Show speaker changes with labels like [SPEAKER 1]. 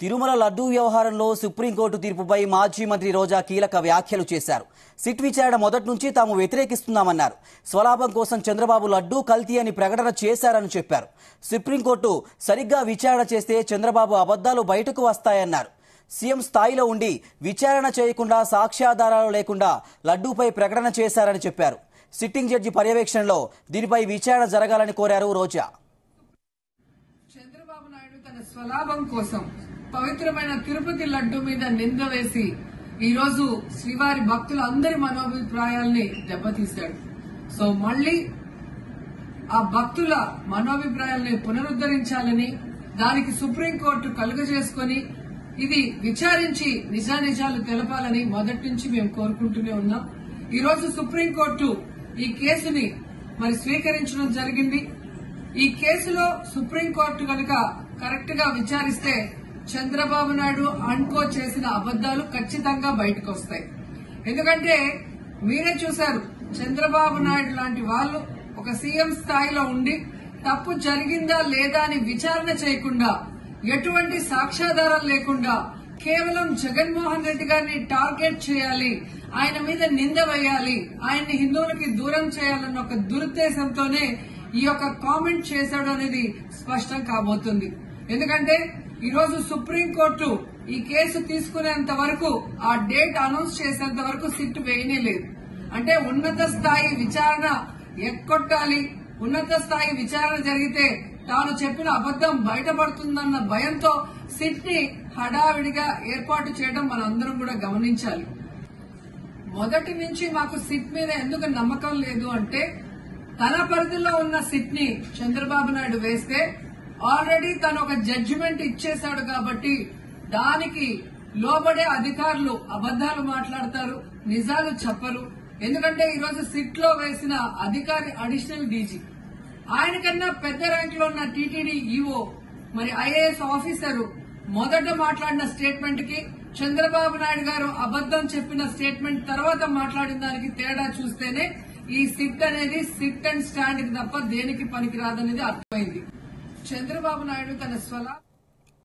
[SPEAKER 1] తిరుమల లడ్డూ వ్యవహారంలో సుప్రీంకోర్టు తీర్పుపై మాజీ మంత్రి రోజా కీలక వ్యాఖ్యలు చేశారు సిట్ విచారణ మొదటి నుంచి తాము వ్యతిరేకిస్తున్నామన్నారు స్వలాభం కోసం చంద్రబాబు లడ్డూ కల్తీ అని ప్రకటన చేశారని చెప్పారు సుప్రీంకోర్టు సరిగ్గా విచారణ చేస్తే చంద్రబాబు అబద్దాలు బయటకు వస్తాయన్నారు సీఎం స్థాయిలో ఉండి విచారణ చేయకుండా సాక్ష్యాధారాలు లేకుండా లడ్డూపై ప్రకటన చేశారని చెప్పారు సిట్టింగ్ జడ్జి పర్యవేక్షణలో దీనిపై విచారణ జరగాలని కోరారు రోజా
[SPEAKER 2] చంద్రబాబు నాయుడు తన స్వలాభం కోసం పవిత్రమైన తిరుపతి లడ్డు మీద నింద వేసి ఈ రోజు శ్రీవారి భక్తుల అందరి మనోభిప్రాయాల్ని దెబ్బతీశాడు సో మళ్ళీ ఆ భక్తుల మనోభిప్రాయాల్ని పునరుద్ధరించాలని దానికి సుప్రీంకోర్టు కలుగజేసుకొని ఇది విచారించి నిజానిజాలు తెలపాలని మొదటి నుంచి మేము కోరుకుంటూనే ఉన్నాం ఈ రోజు సుప్రీంకోర్టు ఈ కేసుని మరి స్వీకరించడం జరిగింది ఈ కేసులో సుప్రీంకోర్టు కనుక కరెక్ట్ గా విచారిస్తే చంద్రబాబు నాయుడు అన్కో చేసిన అబద్దాలు ఖచ్చితంగా బయటకు వస్తాయి ఎందుకంటే మీరే చూశారు చంద్రబాబు నాయుడు లాంటి వాళ్ళు ఒక సీఎం స్థాయిలో ఉండి తప్పు జరిగిందా లేదా అని విచారణ చేయకుండా ఎటువంటి సాక్ష్యాధారాలు లేకుండా కేవలం జగన్మోహన్ రెడ్డి గారిని టార్గెట్ చేయాలి ఆయన మీద నింద వేయాలి ఆయన్ని హిందువులకి దూరం చేయాలన్న ఒక దురుద్దేశంతోనే ఈ యొక్క కామెంట్ చేశాడు అనేది స్పష్టం కాబోతుంది ఎందుకంటే ఈ రోజు సుప్రీంకోర్టు ఈ కేసు తీసుకునేంత వరకు ఆ డేట్ అనౌన్స్ చేసేంత వరకు సిట్ వేయనే లేదు అంటే ఉన్నత స్థాయి విచారణ ఎక్కొట్టాలి ఉన్నత స్థాయి విచారణ జరిగితే తాను చెప్పిన అబద్దం బయటపడుతుందన్న భయంతో సిట్ ని హడావిడిగా ఏర్పాటు చేయడం మనందరం కూడా గమనించాలి మొదటి నుంచి మాకు సిట్ మీద ఎందుకు నమ్మకం లేదు అంటే తన పరిధిలో ఉన్న సిట్ ని చంద్రబాబు నాయుడు వేస్తే ఆల్రెడీ తను ఒక జడ్జిమెంట్ ఇచ్చేశాడు కాబట్టి దానికి లోబడే అధికారులు అబద్దాలు మాట్లాడతారు నిజాలు చెప్పరు ఎందుకంటే ఈ రోజు సిట్ లో వేసిన అధికారి అడిషనల్ డీజీ ఆయన కన్నా పెద్ద ర్యాంక్ లో ఉన్న టీటీడీ ఈఓ మరి ఐఏఎస్ ఆఫీసరు మొదట మాట్లాడిన స్టేట్మెంట్ కి చంద్రబాబు నాయుడు గారు అబద్దం చెప్పిన స్టేట్మెంట్ తర్వాత మాట్లాడిన దానికి తేడా చూస్తేనే ఈ సిట్ అనేది సిట్ అండ్ స్టాండ్ కి తప్ప దేనికి పనికిరాదనేది అర్థమైంది చంద్రబాబు నాయుడు తన స్వలా